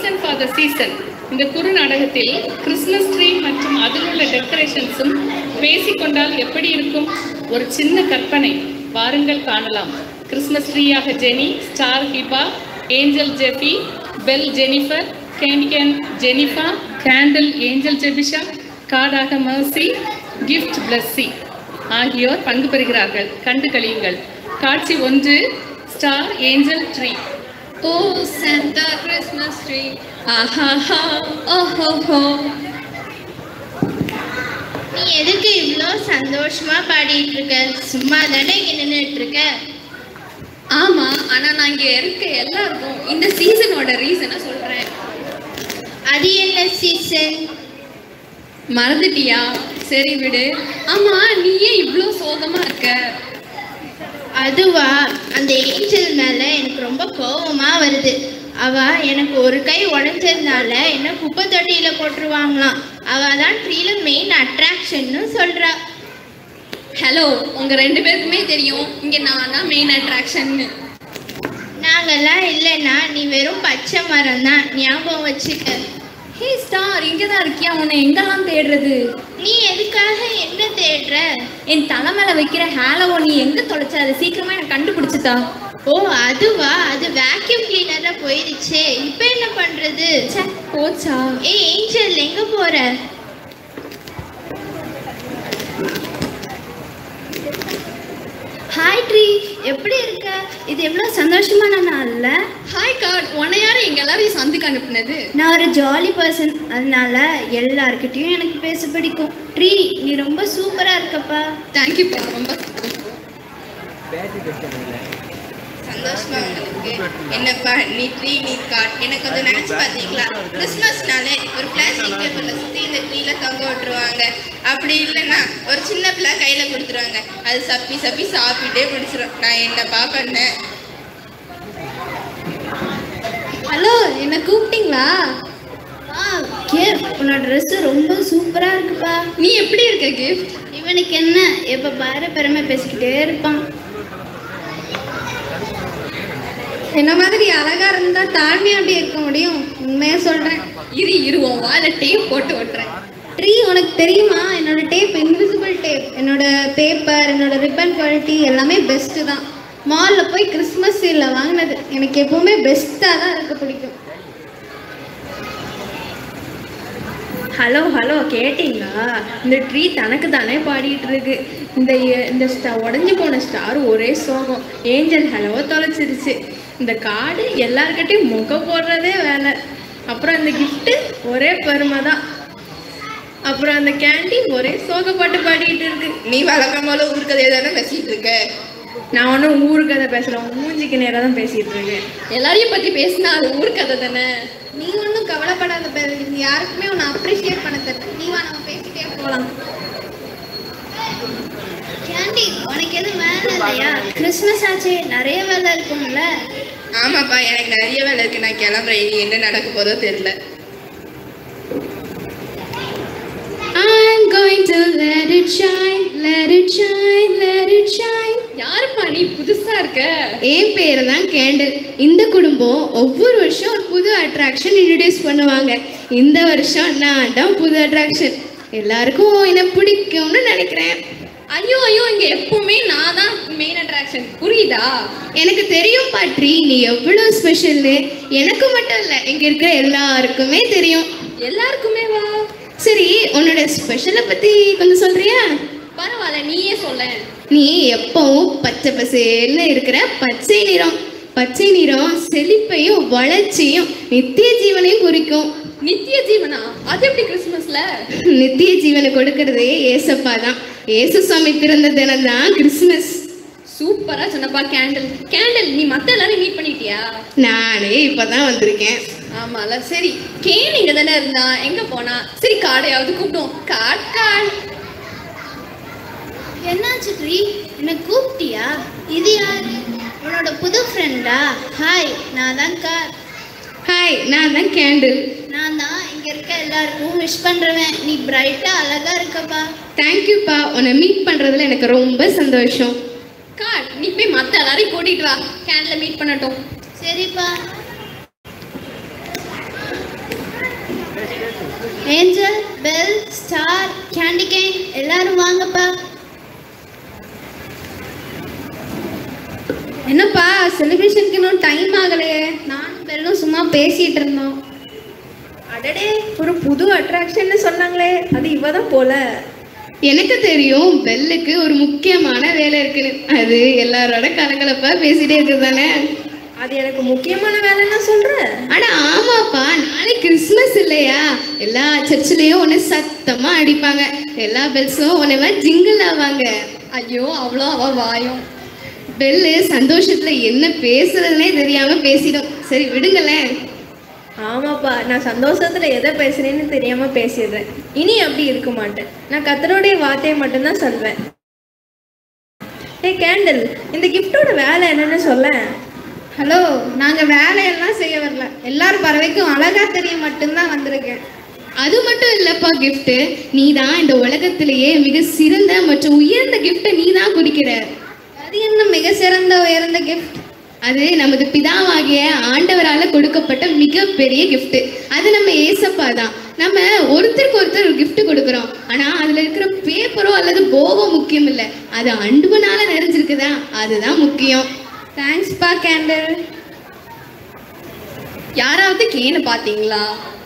Reason for the season இந்த குறு நாடகத்தில் கிறிஸ்மஸ் ட்ரீ மற்றும் அதில் உள்ள டெக்கரேஷன்ஸும் பேசிக்கொண்டால் எப்படி இருக்கும் ஒரு சின்ன கற்பனை வாருங்கள் காணலாம் கிறிஸ்மஸ் ட்ரீயாக Jeni star Hiba angel Jeffy bell Jennifer candy cane Jenifa candle angel Jebisha கார்டாக மர்சி கிஃப்ட் பிளஸ்ஸி ஆகியோர் பங்கு பெறுகிறார்கள் கண்டு கழியுங்கள் காட்சி ஒன்று ஸ்டார் ஏஞ்சல் ட்ரீ ஓ சாண்டா கிறிஸ்மஸ் ட்ரீ ஆஹாஹா ஓஹோஹோ நீ எதுக்கு இவ்வளோ சந்தோஷமா பாடிட்டு இருக்க சும்மா தானே இங்க நின்றுட்டு இருக்க ஆமா ஆனா நான் இங்க இருக்க எல்லாருக்கும் இந்த சீசனோட ரீசனை சொல்றேன் அது என்ன சீசன் மறந்துட்டியா சரி விடு ஆமா நீ ஏன் இவ்ளோ சோகமா இருக்க அதுவா அந்த ஏஞ்சல் மேல எனக்கு ரொம்ப கோவமா வருது அவ எனக்கு ஒரு கை உடைஞ்சதுனால என்ன குப்பை தொட்டியில போட்டுருவாங்களாம் அவ தான் ட்ரீல மெயின் அட்ராக்ஷன்னு சொல்றா ஹலோ உங்க ரெண்டு பேருக்குமே தெரியும் இங்க நான் தான் மெயின் அட்ராக்ஷன்னு நாங்கெல்லாம் இல்லைன்னா நீ வெறும் பச்சை மரம் தான் ஞாபகம் வச்சுக்க ஹே ஸ்டார் இங்க தான் இருக்கியா உன்னை எங்கெல்லாம் தேடுறது நீ எதுக்காக என்ன தேடுற என் தலை மேல வைக்கிற ஹேலோவை நீ எங்க தொலைச்ச அதை சீக்கிரமா எனக்கு கண்டுபிடிச்சுதா ஓ அதுவா அது வேக்யூம் கிளீனரா போயிடுச்சே இப்போ என்ன பண்றது ச்சே போச்சா ஏய் ஏஞ்சல் எங்க போற ஹாய் ட்ரீ எப்படி இருக்க இது எவ்வளோ சந்தோஷமான நாள்ல ஹாய் காட் உன்னை யாரு எங்க எல்லாரையும் சந்துக்கு அனுப்புனது நான் ஒரு ஜாலி பர்சன் அதனால எல்லார்கிட்டயும் எனக்கு பேச பிடிக்கும் ட்ரீ நீ ரொம்ப சூப்பரா இருக்கப்பா தேங்க்யூப்பா ரொம்ப சந்தோஷமா உங்களுக்கு என்னப்பா நீ ட்ரீ நீ காட் எனக்கு கொஞ்சம் நினைச்சு பார்த்தீங்களா கிறிஸ்மஸ்னாலே ஒரு பிளாஸ்டிக் பேப்பர்ல சுத்தி இந்த ட்ரீல தொங்க விட்டுருவாங்க அப்படி இல்லைன்னா ஒரு சின்ன பிள்ளை கையில கொடுத்துருவாங்க அது சப்பி சப்பி சாப்பிட்டே முடிச்சிடும் நான் என்னப்பா பண்ணேன் ஹலோ என்ன கூப்பிட்டீங்களா கே உன்னோட ட்ரெஸ் ரொம்ப சூப்பரா இருக்குப்பா நீ எப்படி இருக்க கிஃப்ட் இவனுக்கு என்ன எப்ப பாரு பெருமை பேசிக்கிட்டே இருப்பான் என்ன மாதிரி அழகா இருந்தா தாழ்மையா அப்படி இருக்க முடியும் உண்மையா சொல்றேன் இரு இருவோம் வாழை டேப் போட்டு ஓட்டுறேன் ட்ரீ உனக்கு தெரியுமா என்னோட டேப் இன்விசிபிள் டேப் என்னோட பேப்பர் என்னோட ரிப்பன் குவாலிட்டி எல்லாமே பெஸ்ட்டு தான் மாலில் போய் கிறிஸ்மஸ் சீலில் வாங்கினது எனக்கு எப்பவுமே பெஸ்ட்டாக தான் இருக்க பிடிக்கும் ஹலோ ஹலோ கேட்டிங்களா இந்த ட்ரீ தனக்கு தானே பாடிட்டு இருக்கு இந்த இந்த ஸ்டா உடஞ்சி போன ஸ்டார் ஒரே சோகம் ஏஞ்சல் ஹலோ தொலைச்சிருச்சு இந்த கார்டு எல்லார்கிட்டையும் முக போடுறதே வேலை அப்புறம் இந்த gift ஒரே பெருமை தான் அப்புறம் அந்த கேண்டீன் ஒரே சோகப்பாட்டு பாடிட்டு இருக்கு நீ வழக்கம் போல ஊருக்கதையை தானே பேசிட்டு இருக்க நான் ஒன்றும் ஊருக்கதை பேசல உன் மூஞ்சிக்கு நேராக தான் பேசிட்டு இருக்கேன் எல்லாரையும் பத்தி பேசினா அது ஊர் கதை தானே நீ ஒன்றும் கவலைப்படாத பேர் யாருக்குமே உன்னை அப்ரிஷியேட் பண்ண தெரியல நீ வா நம்ம பேசிட்டே போகலாம் கேண்டி உனக்கு எதுவும் வேலை இல்லையா கிறிஸ்மஸ் ஆச்சு நிறைய வேலை இருக்கும்ல ஆமாப்பா எனக்கு நிறைய வேலை இருக்கு நான் கிளம்புறேன் இனி என்ன நடக்க போதோ தெரியல I'm going to let it shine, let it shine, let it shine. யாருப்பா நீ புதுசா இருக்க என் பேர் தான் கேண்டில் இந்த குடும்பம் ஒவ்வொரு வருஷம் ஒரு புது அட்ராக்ஷன் இன்ட்ரடியூஸ் பண்ணுவாங்க இந்த வருஷம் நான் தான் புது அட்ராக்ஷன் எல்லாருக்கும் என்ன பிடிக்கும்னு நினைக்கிறேன் ஐயோ ஐயோ இங்க எப்பவுமே நான் தான் மெயின் அட்ராக்ஷன் புரியுதா எனக்கு தெரியும் பாட்ரி நீ எவ்வளோ ஸ்பெஷல்னு எனக்கு மட்டும் இல்லை இங்கே இருக்கிற எல்லாருக்குமே தெரியும் எல்லாருக்குமே வா சரி உன்னோட ஸ்பெஷலை பற்றி கொஞ்சம் சொல்றியா பரவாயில்ல நீயே சொல்ல நீ எப்பவும் பச்சை பசேல்னு இருக்கிற பச்சை நிறம் பச்சை நிறம் செழிப்பையும் வளர்ச்சியும் நித்திய ஜீவனையும் குறிக்கும் நித்திய ஜீவனா அது எப்படி கிறிஸ்மஸ்ல நித்திய ஜீவனை கொடுக்கறதே ஏசப்பா தான் ஏசு சுவாமி பிறந்த தினம் தான் கிறிஸ்மஸ் சூப்பரா சொன்னப்பா கேண்டில் கேண்டில் நீ மத்த எல்லாரையும் மீட் பண்ணிட்டியா நானே இப்பதான் வந்திருக்கேன் ஆமால சரி கேன் இங்க தானே இருந்தா எங்க போனா சரி காடையாவது கூப்பிடும் காட் காட் என்னாச்சு ட்ரீ என்ன கூப்பிட்டியா இது யாரு உன்னோட புது ஃப்ரெண்டா ஹாய் நான் தான் கார் ஹாய் நான் தான் கேண்டில் நான் தான் இங்க இருக்க எல்லாருக்கும் விஷ் பண்றவன் நீ பிரைட்டா அழகா இருக்கப்பா தேங்க்யூப்பா உன்னை மீட் பண்றதுல எனக்கு ரொம்ப சந்தோஷம் காட் நீ போய் மத்த எல்லாரையும் கூட்டிட்டு வா கேன்ல மீட் பண்ணட்டும் சரிப்பா angel bell star candy cane எல்லாரும் வாங்கப்பா என்னப்பா செலிப்ரேஷனுக்கு இன்னும் டைம் ஆகலையே நானும் பெல்லும் சும்மா பேசிட்டு இருந்தோம் அடடே ஒரு புது அட்ராக்ஷன்னு சொன்னாங்களே அது இவ தான் போல எனக்கு தெரியும் பெல்லுக்கு ஒரு முக்கியமான வேலை இருக்குன்னு அது எல்லாரோட கலகலப்பா பேசிட்டே இருக்குது தானே அது எனக்கு முக்கியமான வேலைன்னா சொல்ற அட ஆமாப்பா நாளைக்கு கிறிஸ்மஸ் இல்லையா எல்லா சர்ச்சிலையும் உன்னை சத்தமா அடிப்பாங்க எல்லா பெல்ஸும் உன்னை மாதிரி ஜிங்கிள் ஆவாங்க ஐயோ அவ்வளோ அவ வாயும் பெல்லு சந்தோஷத்துல என்ன பேசுறதுனே தெரியாம பேசிடும் சரி விடுங்களேன் ஆமாப்பா நான் சந்தோஷத்துல எதை பேசுறேன்னு தெரியாம பேசிடுறேன் இனி அப்படி இருக்க மாட்டேன் நான் கத்தருடைய வார்த்தையை மட்டும்தான் சொல்வேன் ஏ கேண்டில் இந்த கிஃப்டோட வேலை என்னன்னு சொல்ல ஹலோ நாங்க வேலையெல்லாம் செய்ய வரல எல்லாரும் பறவைக்கும் அழகா தெரிய மட்டும்தான் வந்திருக்கேன் அது மட்டும் இல்லப்பா gift நீ தான் இந்த உலகத்திலேயே மிக சிறந்த மற்றும் உயர்ந்த கிஃப்ட்டை நீ தான் குறிக்கிற அது என்ன மிக சிறந்த உயர்ந்த கிஃப்ட் அது நமது பிதாவாகிய ஆண்டவரால கொடுக்கப்பட்ட மிகப்பெரிய gift அது நம்ம ஏசப்பா தான் நம்ம ஒருத்தருக்கு ஒருத்தர் ஒரு gift கொடுக்குறோம் ஆனா அதுல இருக்கிற பேப்பரோ அல்லது போவோ முக்கியம் இல்லை அது அன்புனால நிறைஞ்சிருக்குதா அதுதான் முக்கியம் தேங்க்ஸ்பா கேண்டில் யாராவது கேனு பாத்தீங்களா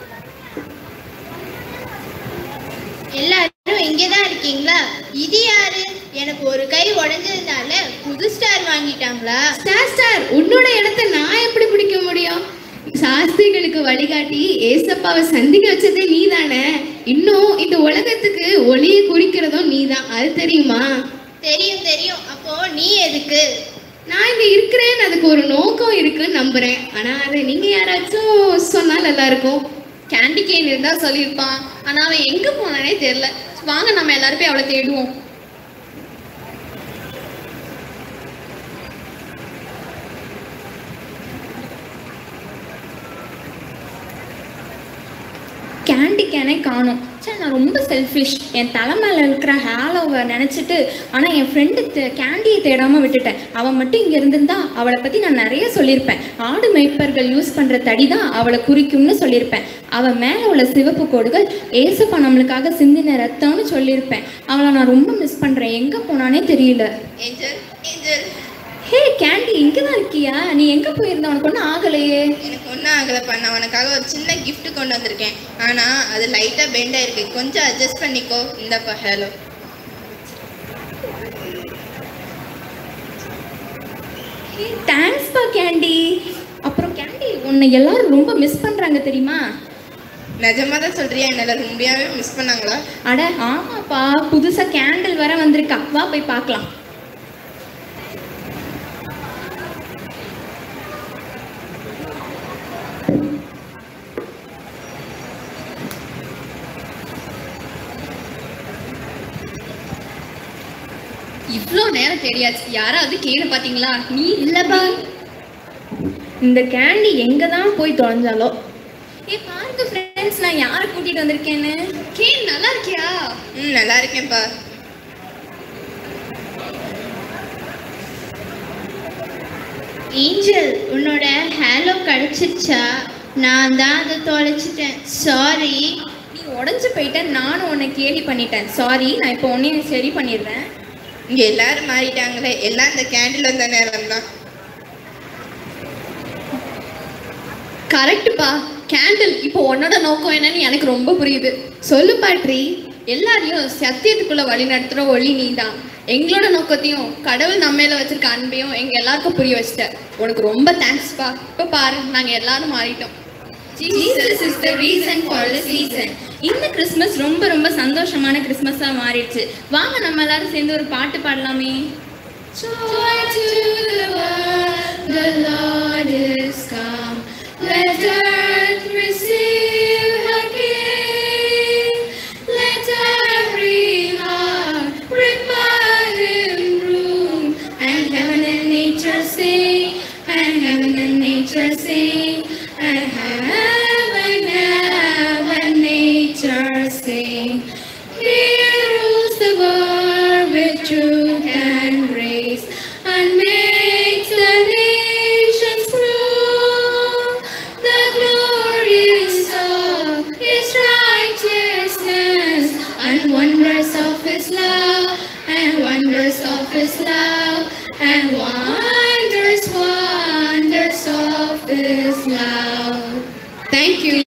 எல்லாரும் இங்கே தான் இருக்கீங்களா இது யாரு எனக்கு ஒரு கை உடைஞ்சதுனால புது ஸ்டார் வாங்கிட்டாங்களா ஸ்டார் ஸ்டார் உன்னோட இடத்த நான் எப்படி பிடிக்க முடியும் சாஸ்திரிகளுக்கு வழிகாட்டி ஏசப்பாவை சந்திக்க வச்சதே நீ தானே இன்னும் இந்த உலகத்துக்கு ஒளியை குறிக்கிறதும் நீ தான் அது தெரியுமா தெரியும் தெரியும் அப்போ நீ எதுக்கு நான் இங்க இருக்கிறேன்னு அதுக்கு ஒரு நோக்கம் இருக்குன்னு நம்புறேன் ஆனா அதை நீங்க யாராச்சும் சொன்னா நல்லா இருக்கும் கேண்டி கேன் இருந்தா சொல்லியிருப்பான் ஆனா அவன் எங்க போனானே தெரியல வாங்க நம்ம எல்லாரும் போய் அவளை தேடுவோம் கேண்டி கேனே காணும் சே நான் ரொம்ப செல்ஃபிஷ் என் தலை மேலே இருக்கிற ஹேலோவை நினச்சிட்டு ஆனால் என் ஃப்ரெண்டு கேண்டியை தேடாமல் விட்டுட்டேன் அவள் மட்டும் இங்கே இருந்திருந்தா அவளை பற்றி நான் நிறைய சொல்லியிருப்பேன் ஆடு மேய்ப்பர்கள் யூஸ் பண்ணுற தடி தான் அவளை குறிக்கும்னு சொல்லியிருப்பேன் அவள் மேலே உள்ள சிவப்பு கோடுகள் ஏசப்பா நம்மளுக்காக சிந்தின ரத்தம்னு சொல்லியிருப்பேன் அவளை நான் ரொம்ப மிஸ் பண்ணுறேன் எங்கே போனானே தெரியல ஏஞ்சல் ஏஞ்சல் ஹே கேண்டி இங்கே தான் இருக்கியா நீ எங்கே போயிருந்த உனக்கு ஒன்றும் ஆகலையே எனக்கு ஒன்றும் ஆகலைப்பா நான் உனக்காக ஒரு சின்ன gift கொண்டு வந்திருக்கேன் ஆனால் அது லைட்டாக பெண்ட் ஆயிருக்கு கொஞ்சம் அட்ஜஸ்ட் பண்ணிக்கோ இந்தப்பா ஹலோ தேங்க்ஸ்ப்பா கேண்டி அப்புறம் கேண்டி உன்னை எல்லாரும் ரொம்ப மிஸ் பண்ணுறாங்க தெரியுமா நிஜமாக தான் சொல்கிறியா என்னால் உண்மையாகவே மிஸ் பண்ணாங்களா அட ஆமாப்பா புதுசாக கேண்டில் வர வந்திருக்கா வா போய் பார்க்கலாம் இவ்வளோ நேரம் தெரியாச்சு யாராவது கேனு பாத்தீங்களா நீ இல்லப்பா இந்த கேண்டி எங்கே தான் போய் தொலைஞ்சாலோ ஏ பாருங்க ஃப்ரெண்ட்ஸ் நான் யாரை கூட்டிகிட்டு வந்திருக்கேன்னு கேன் நல்லா இருக்கியா ம் நல்லா இருக்கேன்ப்பா ஏஞ்சல் உன்னோட ஹேலோ கிடைச்சிருச்சா நான் தான் அதை தொலைச்சிட்டேன் சாரி நீ உடஞ்சு போயிட்ட நானும் உன்னை கேலி பண்ணிட்டேன் சாரி நான் இப்போ உன்னையும் சரி பண்ணிடுறேன் இங்கே எல்லாரும் மாறிட்டாங்களே எல்லாம் இந்த கேண்டில் வந்த நேரம் தான் கரெக்டுப்பா கேண்டில் இப்போ உன்னோட நோக்கம் என்னன்னு எனக்கு ரொம்ப புரியுது சொல்லு பாட்ரி எல்லாரையும் சத்தியத்துக்குள்ள வழி நடத்துகிற ஒளி நீ தான் எங்களோட நோக்கத்தையும் கடவுள் நம்ம மேல வச்சிருக்க அன்பையும் எங்க எல்லாருக்கும் புரிய வச்சிட்ட உனக்கு ரொம்ப தேங்க்ஸ்ப்பா இப்போ பாரு நாங்க எல்லாரும் மாறிட்டோம் Jesus is the reason for the season இந்த கிறிஸ்மஸ் ரொம்ப ரொம்ப சந்தோஷமான கிறிஸ்மஸாக மாறிடுச்சு வாங்க நம்ம எல்லாரும் சேர்ந்து ஒரு பாட்டு பாடலாமே Joy to the world, the Lord is come. Let earth receive her King. Let every heart prepare him room. And heaven and nature sing, and heaven and nature sing, and heaven, heaven, nature sing. Here rules the world with truth and grace, and makes the nations grow. The glories of His righteous His love, and wonders of His love, and wonders, wonders of His love.